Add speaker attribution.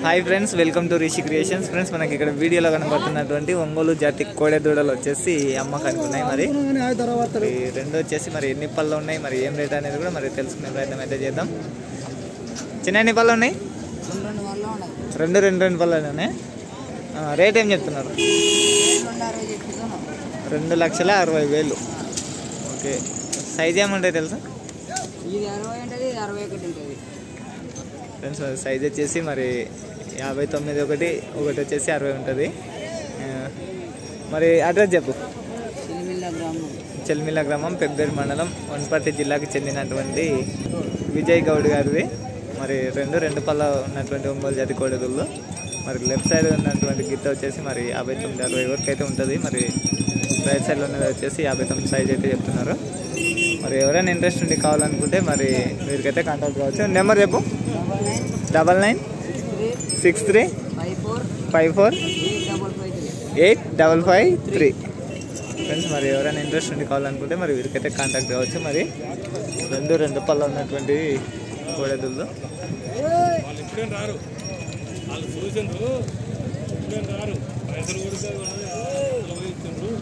Speaker 1: hi friends welcome to Rishi creations friends మనకి ఇక్కడ వీడియోలో కనబడుతున్నటువంటి ఒంగోలు జాతి కోడె దూడలు వచ్చేసి అమ్మకానికి ఉన్నాయి మరి మరి రెండు వచ్చేసి మరి ఎన్ని పళ్ళు ఉన్నాయి మరి ఏం రేట్ అనేది కూడా మరి తెలుసుకునే ప్రయత్నం అయితే చేద్దాం చిన్న ఎన్ని పళ్ళు ఉన్నాయి
Speaker 2: రెండు వల్ల ఉండదు
Speaker 1: రెండు రెండు రెండు పళ్ళు ఉన్నాయి ఆ, రేట్ ఏం చెప్తున్నారు
Speaker 2: రెండు అరవై చెప్తున్నాం
Speaker 1: రెండు లక్షల అరవై వేలు ఓకే సైజ్ ఏముంటాయి తెలుసా
Speaker 2: ఇది అరవై ఉంటుంది ఇది అరవై ఒకటి ఉంటుంది
Speaker 1: ఫ్రెండ్స్ సైజ్ వచ్చేసి మరి యాభై తొమ్మిది ఒకటి ఒకటి వచ్చేసి అరవై ఉంటుంది ఆ, మరి అడ్రస్ చెప్పు
Speaker 2: సిలిమిల్ల గ్రామం
Speaker 1: చెల్మిల గ్రామం పెబ్బేరు మండలం వనపర్తి జిల్లాకి చెందినటువంటి విజయ్ గౌడ్ గారిది మరి రెండు రెండు పళ్ళ ఉన్నటువంటి ఒంగోలు జాతి కోడెదుల్లో మరి లెఫ్ట్ సైడ్ ఉన్నటువంటి గిత్త వచ్చేసి మరి యాభై తొమ్మిది అరవై వరకు అయితే ఉంటుంది మరి రైట్ సైడ్లో ఉన్నది వచ్చేసి యాభై తొమ్మిది సైజ్ అయితే చెప్తున్నారు మరి ఎవరైనా ఇంట్రెస్ట్ ఉండి కావాలనుకుంటే మరి మీరికైతే కాంటాక్ట్ కావచ్చు నెంబర్ చెప్పు
Speaker 2: double
Speaker 1: double
Speaker 2: nine
Speaker 1: nine
Speaker 2: six three
Speaker 1: six three
Speaker 2: five four
Speaker 1: five four
Speaker 2: eight double five three
Speaker 1: eight double five three friends మరి ఎవరైనా ఇంట్రెస్ట్ ఉండి కావాలనుకుంటే మరి వీరికైతే కాంటాక్ట్ కావచ్చు మరి రెండు రెండు పళ్ళ ఉన్నటువంటి కోడెదుళ్ళు
Speaker 3: వాళ్ళు ఇప్పుడేం రారు వాళ్ళు చూసిండ్రు ఇప్పుడేం రారు పైసలు కొడితే ఇచ్చిండ్రు